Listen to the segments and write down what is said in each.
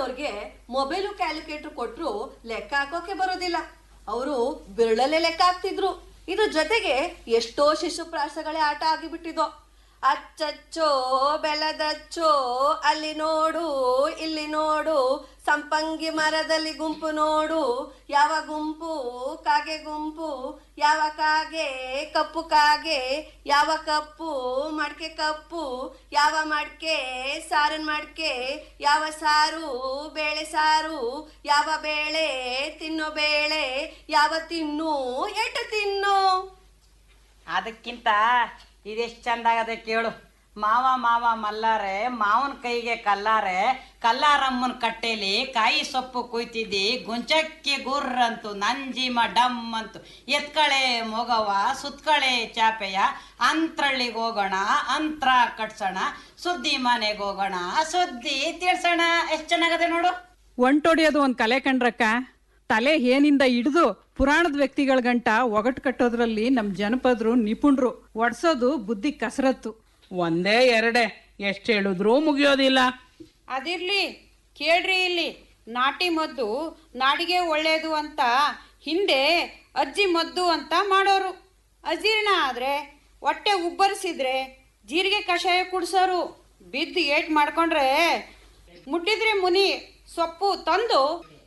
ಅವ್ರಿಗೆ mobile calculator ಕೊಟ್ರು ಲೆಕ್ಕ ಹಾಕೋಕೆ ಬರೋದಿಲ್ಲ ಅವರು ಬಿರಳಲ್ಲೇ ಲೆಕ್ಕ ಹಾಕ್ತಿದ್ರು ಇದ್ರ ಜೊತೆಗೆ ಎಷ್ಟೋ ಶಿಶುಪ್ರಾಸಗಳೇ ಆಟ ಆಗಿಬಿಟ್ಟಿದ್ವು ಅಚ್ಚಚ್ಚೋ ಬೆಲದಚ್ಚೋ ಅಲ್ಲಿ ನೋಡು ಇಲ್ಲಿ ನೋಡು ಸಂಪಂಗಿ ಮರದಲ್ಲಿ ಗುಂಪು ನೋಡು ಯಾವ ಗುಂಪು ಕಾಗೆ ಗುಂಪು ಯಾವ ಕಾಗೆ ಕಪ್ಪು ಕಾಗೆ ಯಾವ ಕಪ್ಪು ಮಡ್ಕೆ ಕಪ್ಪು ಯಾವ ಮಡ್ಕೆ ಸಾರಿನ ಮಡ್ಕೆ ಯಾವ ಸಾರು ಬೇಳೆ ಸಾರು ಯಾವ ಬೇಳೆ ತಿನ್ನೋ ಬೇಳೆ ಯಾವ ತಿನ್ನು ಎಟ್ಟು ತಿನ್ನು ಅದಕ್ಕಿಂತ ಇದೆಷ್ಟು ಚಂದ ಆಗದೆ ಕೇಳು ಮಾವ ಮಾವ ಮಲ್ಲಾರೆ ಮಾವನ ಕೈಗೆ ಕಲ್ಲಾರೆ ಕಲ್ಲಾರಮ್ಮನ ಕಟ್ಟೆಲಿ ಕಾಯಿ ಸೊಪ್ಪು ಕುಯ್ತಿದ್ದಿ ಗುಂಚಕ್ಕೆ ಗುರ್ರಂತು ನಂಜಿಮ ಡಮ್ ಅಂತು ಎತ್ಕಳೆ ಮೊಗವ ಸುತ್ಕಳೆ ಚಾಪೆಯ ಅಂತ್ರಳ್ಳಿಗೆ ಹೋಗೋಣ ಅಂತ್ರ ಕಟ್ಸೋಣ ಸುದ್ದಿ ಮನೆಗೆ ಹೋಗೋಣ ಸುದ್ದಿ ತಿಳ್ಸೋಣ ಎಷ್ಟು ಚೆನ್ನಾಗದೆ ನೋಡು ಒಂಟೊಡೆಯೋದು ಒಂದು ಕಲೆ ಕಂಡ್ರಕ್ಕ ತಲೆ ಏನಿಂದ ಹಿಡಿದು ಪುರಾಣದ ವ್ಯಕ್ತಿಗಳ ಗಂಟ ಒಗಟು ಕಟ್ಟೋದ್ರಲ್ಲಿ ನಮ್ಮ ಜನಪದರು ನಿಪುಣರು ಒಡ್ಸೋದು ಬುದ್ಧಿ ಕಸರತ್ತು ಒಂದೇ ಎರಡೇ ಎಷ್ಟು ಹೇಳಿದ್ರೂ ಮುಗಿಯೋದಿಲ್ಲ ಅದಿರ್ಲಿ ಕೇಳ್ರಿ ಇಲ್ಲಿ ನಾಟಿ ಮದ್ದು ನಾಡಿಗೆ ಒಳ್ಳೆಯದು ಅಂತ ಹಿಂದೆ ಅಜ್ಜಿ ಮದ್ದು ಅಂತ ಮಾಡೋರು ಅಜೀರ್ಣ ಆದ್ರೆ ಹೊಟ್ಟೆ ಉಬ್ಬರಿಸಿದ್ರೆ ಜೀರಿಗೆ ಕಷಾಯ ಕುಡ್ಸೋರು ಬಿದ್ದು ಏಟ್ ಮಾಡ್ಕೊಂಡ್ರೆ ಮುಟ್ಟಿದ್ರೆ ಮುನಿ ಸೊಪ್ಪು ತಂದು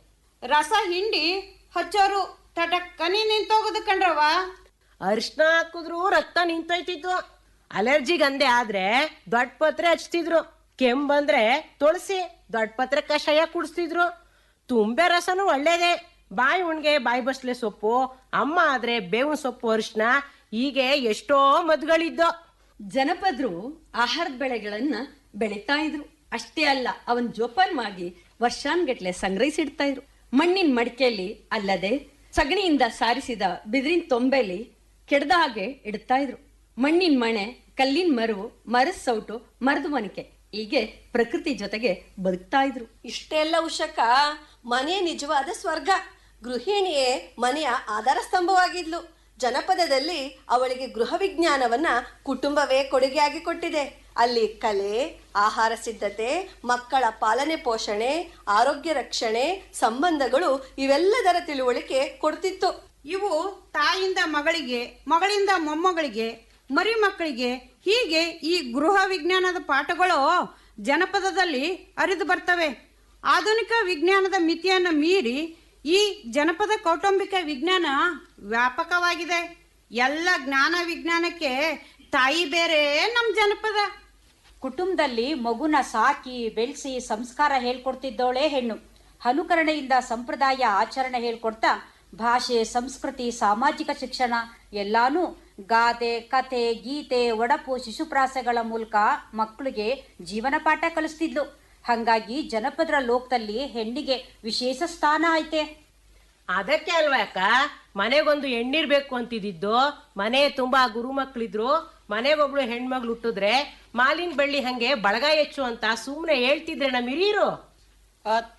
ರಸ ಹಿಂಡಿ ಹಚ್ಚೋರು ತಟಕ್ಕನಿ ನಿಂತೋಗೋದು ಕಣ್ರವ ಅರಿಶಿನ ಹಾಕಿದ್ರು ರಕ್ತ ನಿಂತೋಯ್ತಿತ್ತು ಅಲರ್ಜಿಗೆ ಅಂದೆ ಆದ್ರೆ ದೊಡ್ಡ ಪತ್ರೆ ಹಚ್ತಿದ್ರು ಕೆಮ್ಮು ಬಂದ್ರೆ ತುಳಸಿ ದೊಡ್ಡ ಪತ್ರೆ ಕಷಾಯ ಕುಡಿಸ್ತಿದ್ರು ತುಂಬೆ ರಸನೂ ಒಳ್ಳೇದೇ ಬಾಯಿ ಉಣ್ಗೆ ಬಾಯಿ ಬಸ್ಲೆ ಸೊಪ್ಪು ಅಮ್ಮ ಆದ್ರೆ ಬೇವಿನ ಸೊಪ್ಪು ಅರಿಶಿನ ಹೀಗೆ ಎಷ್ಟೋ ಮದ್ಗಳಿದ್ದೋ ಜನಪದರು ಆಹಾರದ ಬೆಳೆಗಳನ್ನ ಬೆಳೀತಾ ಇದ್ರು ಅಷ್ಟೇ ಅಲ್ಲ ಅವನ್ ಜೋಪಾನವಾಗಿ ವರ್ಷಾನ್ಗಟ್ಲೆ ಸಂಗ್ರಹಿಸಿಡ್ತಾ ಇದ್ರು ಮಣ್ಣಿನ ಮಡಿಕೆಯಲ್ಲಿ ಅಲ್ಲದೆ ಸಗಣಿಯಿಂದ ಸಾರಿಸಿದ ಬಿದಿರಿನ ತೊಂಬೆಲಿ ಕೆಡದ ಹಾಗೆ ಇಡ್ತಾ ಇದ್ರು ಮಣ್ಣಿನ ಮಣೆ ಕಲ್ಲಿನ ಮರವು ಮರದ ಸೌಟು ಮರದ ಮನಿಕೆ ಹೀಗೆ ಪ್ರಕೃತಿ ಜೊತೆಗೆ ಬದುಕ್ತಾ ಇದ್ರು ಇಷ್ಟೆಲ್ಲ ಉಷಕ ಮನೆ ನಿಜವಾದ ಸ್ವರ್ಗ ಗೃಹಿಣಿಯೇ ಮನೆಯ ಆಧಾರ ಸ್ತಂಭವಾಗಿದ್ಲು ಜನಪದದಲ್ಲಿ ಅವಳಿಗೆ ಗೃಹ ವಿಜ್ಞಾನವನ್ನ ಕುಟುಂಬವೇ ಕೊಡುಗೆಯಾಗಿ ಕೊಟ್ಟಿದೆ ಅಲ್ಲಿ ಕಲೆ ಆಹಾರ ಸಿದ್ಧತೆ ಮಕ್ಕಳ ಪಾಲನೆ ಪೋಷಣೆ ಆರೋಗ್ಯ ರಕ್ಷಣೆ ಸಂಬಂಧಗಳು ಇವೆಲ್ಲದರ ತಿಳುವಳಿಕೆ ಕೊಡ್ತಿತ್ತು ಇವು ತಾಯಿಂದ ಮಗಳಿಗೆ ಮಗಳಿಂದ ಮೊಮ್ಮಗಳಿಗೆ ಮರಿ ಮಕ್ಕಳಿಗೆ ಹೀಗೆ ಈ ಗೃಹ ವಿಜ್ಞಾನದ ಪಾಠಗಳು ಜನಪದದಲ್ಲಿ ಹರಿದು ಬರ್ತವೆ ಆಧುನಿಕ ವಿಜ್ಞಾನದ ಮಿತಿಯನ್ನು ಮೀರಿ ಈ ಜನಪದ ಕೌಟುಂಬಿಕ ವಿಜ್ಞಾನ ವ್ಯಾಪಕವಾಗಿದೆ ಎಲ್ಲ ಜ್ಞಾನ ವಿಜ್ಞಾನಕ್ಕೆ ತಾಯಿ ಬೇರೆ ನಮ್ಮ ಜನಪದ ಕುಟುಂಬದಲ್ಲಿ ಮಗುನ ಸಾಕಿ ಬೆಳೆಸಿ ಸಂಸ್ಕಾರ ಹೇಳ್ಕೊಡ್ತಿದ್ದವಳೇ ಹೆಣ್ಣು ಅನುಕರಣೆಯಿಂದ ಸಂಪ್ರದಾಯ ಆಚರಣೆ ಹೇಳ್ಕೊಡ್ತಾ ಭಾಷೆ ಸಂಸ್ಕೃತಿ ಸಾಮಾಜಿಕ ಶಿಕ್ಷಣ ಎಲ್ಲಾನು ಗಾದೆ ಕತೆ ಗೀತೆ ಒಡಪು ಶಿಶುಪ್ರಾಸಗಳ ಮೂಲಕ ಮಕ್ಕಳಿಗೆ ಜೀವನ ಪಾಠ ಕಲಿಸ್ತಿದ್ಲು ಹಂಗಾಗಿ ಜನಪದರ ಲೋಕದಲ್ಲಿ ಹೆಣ್ಣಿಗೆ ವಿಶೇಷ ಸ್ಥಾನ ಐತೆ ಅದಕ್ಕೆ ಅಲ್ವಾ ಅಕ್ಕ ಮನೆಗೊಂದು ಹೆಣ್ಣಿರ್ಬೇಕು ಅಂತಿದ್ದು ಮನೆ ತುಂಬಾ ಗುರು ಮಕ್ಳಿದ್ರು ಮನೆಗೊಬ್ಳು ಹೆಣ್ಮಗ್ಳು ಹುಟ್ಟಿದ್ರೆ ಮಾಲಿನ ಬಳ್ಳಿ ಹಂಗೆ ಬಳಗ ಹೆಚ್ಚು ಅಂತ ಸುಮ್ನೆ ಹೇಳ್ತಿದ್ರೆ ನಮ್ಮ ಹಿರಿಯರು ಹತ್ತು